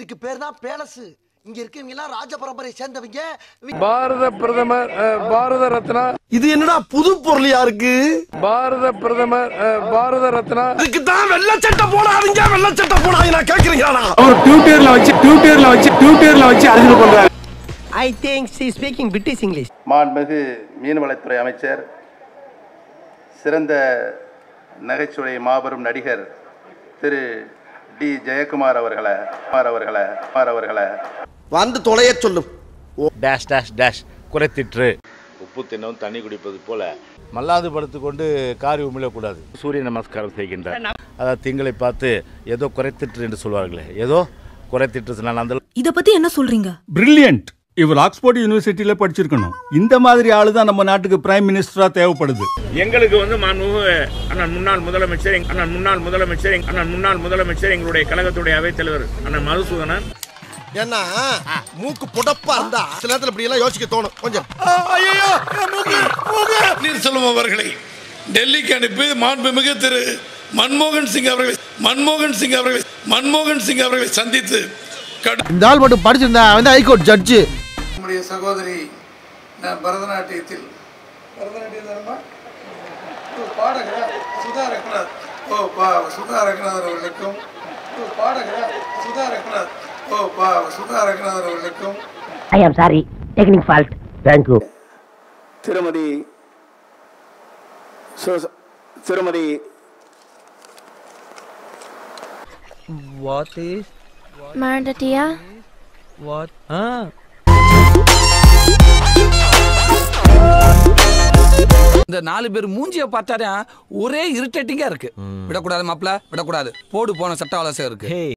இதுக்கு பேர் தான் பேலஸ் இங்க இருக்கவங்க எல்லாம் ராஜ பரம்பரையை சேர்ந்தவங்க பாரத பிரதமர் அஹ், பாரத ரத்னா இது என்னடா புது பொருளியா இருக்கு பாரத பிரதமர் அஹ், பாரத ரத்னா இதுக்கு தான் வெள்ள சட்டை போடாதீங்க வெள்ள சட்டை போடாதீங்க நான் கேக்குறீங்களா அவர் ட்விட்டர்ல வச்சு ட்விட்டர்ல வச்சு ட்விட்டர்ல வச்சு அறிவு பண்றாரு I think she is speaking British English. மாண்புமிகு மீன்வளத்துறை அமைச்சர் சிறந்த நகைச்சுவை மாபெரும் நடிகர் திரு டி ஜெயக்குமார் அவர்களை குமார் அவர்களை குமார் அவர்களை வந்து தொலைய சொல்லும் டேஷ் டேஷ் டேஷ் குறைத்திற்று உப்பு தின்னவும் தண்ணி குடிப்பது போல மல்லாது படுத்துக்கொண்டு காரி உமிழக்கூடாது சூரிய நமஸ்காரம் செய்கின்றார் அதாவது திங்களை பார்த்து ஏதோ குறைத்திற்று என்று சொல்வார்களே ஏதோ குறைத்திற்று நான் அந்த இத பத்தி என்ன சொல்றீங்க பிரில்லியன்ட் இவர் ஆக்ஸ்போர்ட் யூனிவர்சிட்டியில படிச்சிருக்கணும் இந்த மாதிரி ஆளு தான் நம்ம நாட்டுக்கு பிரைம் மினிஸ்டரா தேவைப்படுது எங்களுக்கு வந்து மாண்புமிகு அண்ணன் முன்னாள் முதலமைச்சர் எங்க- அண்ணன் முன்னாள் முதலமைச்சர் எங்க- அண்ணன் முன்னாள் முதலமைச்சர் எங்களுடைய கழகத்துடைய அவைத்தலைவர் அண்ணன் மதுசூதனன் ஏன்னா மூக்கு புடப்பா இருந்தா சில நேரத்துல இப்படி எல்லாம் யோசிக்க தோணும் கொஞ்சம் பன்னீர்செல்வம் அவர்களை டெல்லிக்கு அனுப்பி மாண்புமிகு திரு மன்மோகன் சிங் அவர்களை மன்மோகன் சிங் அவர்களை மன்மோகன் சிங் அவர்களை சந்தித்து கடும் இந்த ஆள் மட்டும் படிச்சிருந்தா வந்து ஹைகோர்ட் ஜட்ஜு நம்முடைய சகோதரி நான் பரதநாட்டியத்தில் பரதநாட்டியம் தானம்மா ஓ, பாடகர் சுதா ரகுநாத் ஓ பா சுதா ரகுநாதர் அவர்களுக்கும் ஓ, பாடகர் சுதா ரகுநாத் ஓ பா சுதா ரகுநாதர் அவர்களுக்கும் I am sorry. Technical fault. Thank you. திருமதி திருமதி What is மறந்துட்டியா what? Ah. இந்த நாலு பேர் மூஞ்சிய பார்த்தாலே ஒரே இரிட்டேட்டிங்கா இருக்கு விடக்கூடாது மாப்ள விடக்கூடாது போடு போன சட்ட ஆலோசனை இருக்கு Hey.